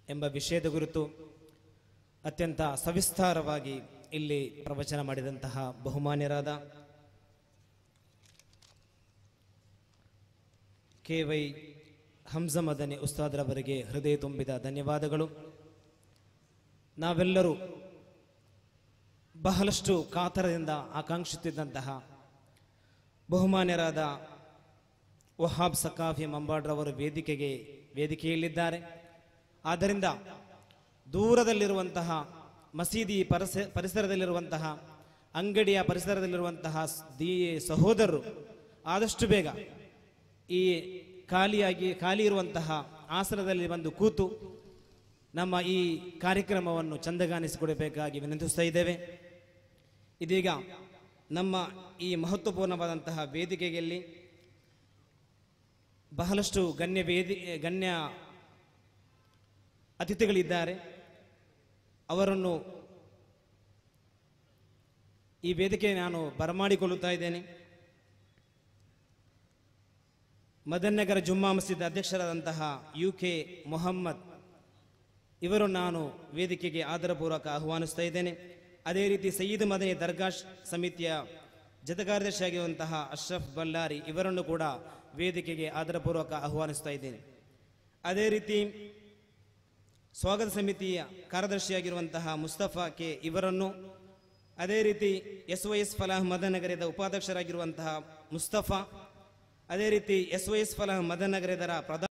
ಎಂಬ ವಿಷಯದ ಕುರಿತು ಅತ್ಯಂತ ಸವಿಸ್ತಾರವಾಗಿ ಇಲ್ಲಿ ಪ್ರವಚನ ಮಾಡಿದಂತಹ ಬಹುಮಾನ್ಯರಾದ ಕೆ ವೈ ಹಂಸಮದನಿ ಉಸ್ತಾದ್ರವರಿಗೆ ಹೃದಯ ತುಂಬಿದ ಧನ್ಯವಾದಗಳು ನಾವೆಲ್ಲರೂ ಬಹಳಷ್ಟು ಕಾತರದಿಂದ ಆಕಾಂಕ್ಷಿಸುತ್ತಿದ್ದಂತಹ ಬಹುಮಾನ್ಯರಾದ ವಹಾಬ್ ಸಕಾಫಿ ಮಂಬಾಡ್ರವರು ವೇದಿಕೆಗೆ ವೇದಿಕೆಯಲ್ಲಿದ್ದಾರೆ ಆದ್ದರಿಂದ ದೂರದಲ್ಲಿರುವಂತಹ ಮಸೀದಿ ಪರಿಸ ಪರಿಸರದಲ್ಲಿರುವಂತಹ ಅಂಗಡಿಯ ಪರಿಸರದಲ್ಲಿರುವಂತಹ ಸ್- ದಿ ಸಹೋದರರು ಆದಷ್ಟು ಬೇಗ ಈ ಖಾಲಿಯಾಗಿ ಖಾಲಿ ಇರುವಂತಹ ಆಸನದಲ್ಲಿ ಬಂದು ಕೂತು ನಮ್ಮ ಈ ಕಾರ್ಯಕ್ರಮವನ್ನು ಚಂದಗಾನಿಸಿಕೊಡಬೇಕಾಗಿ ವಿನಂತಿಸ್ತಾ ಇದ್ದೇವೆ ಇದೀಗ ನಮ್ಮ ಈ ಮಹತ್ವಪೂರ್ಣವಾದಂತಹ ವೇದಿಕೆಯಲ್ಲಿ ಬಹಳಷ್ಟು ಗಣ್ಯ ವೇದಿ ಗಣ್ಯ ಅತಿಥಿಗಳಿದ್ದಾರೆ ಅವರನ್ನು ಈ ವೇದಿಕೆ ನಾನು ಬರಮಾಡಿಕೊಳ್ಳುತ್ತಾ ಇದ್ದೇನೆ ಮದನ್ನಗರ ಜುಮ್ಮಾ ಮಸೀದ್ ಅಧ್ಯಕ್ಷರಾದಂತಹ ಯು ಕೆ ಮೊಹಮ್ಮದ್ ಇವರು ನಾನು ವೇದಿಕೆಗೆ ಆದರಪೂರ್ವಕ ಆಹ್ವಾನಿಸ್ತಾ ಇದ್ದೇನೆ ಅದೇ ರೀತಿ ಸಯೀದ್ ಮದನಿ ದರ್ಗಾಶ್ ಸಮಿತಿಯ ಜತಕಾರ್ಯದರ್ಶಿಯಾಗಿರುವಂತಹ ಅಶ್ರಫ್ ಬಲ್ಲಾರಿ ಇವರನ್ನು ಕೂಡ ವೇದಿಕೆಗೆ ಆದರಪೂರ್ವಕ ಆಹ್ವಾನಿಸ್ತಾ ಇದ್ದೇನೆ ಅದೇ ರೀತಿ ಸ್ವಾಗತ ಸಮಿತಿಯ ಕಾರ್ಯದರ್ಶಿಯಾಗಿರುವಂತಹ ಮುಸ್ತಫಾ ಕೆ ಇವರನ್ನು ಅದೇ ರೀತಿ ಎಸ್ ವೈ ಎಸ್ ಫಲಾಹ್ ಮದನಗರದ ಉಪಾಧ್ಯಕ್ಷರಾಗಿರುವಂತಹ ಮುಸ್ತಫಾ ಅದೇ ರೀತಿ ಎಸ್ ವೈ ಎಸ್ ಫಲಾಹ್ ಮದನಗರದ ಪ್ರಧಾನ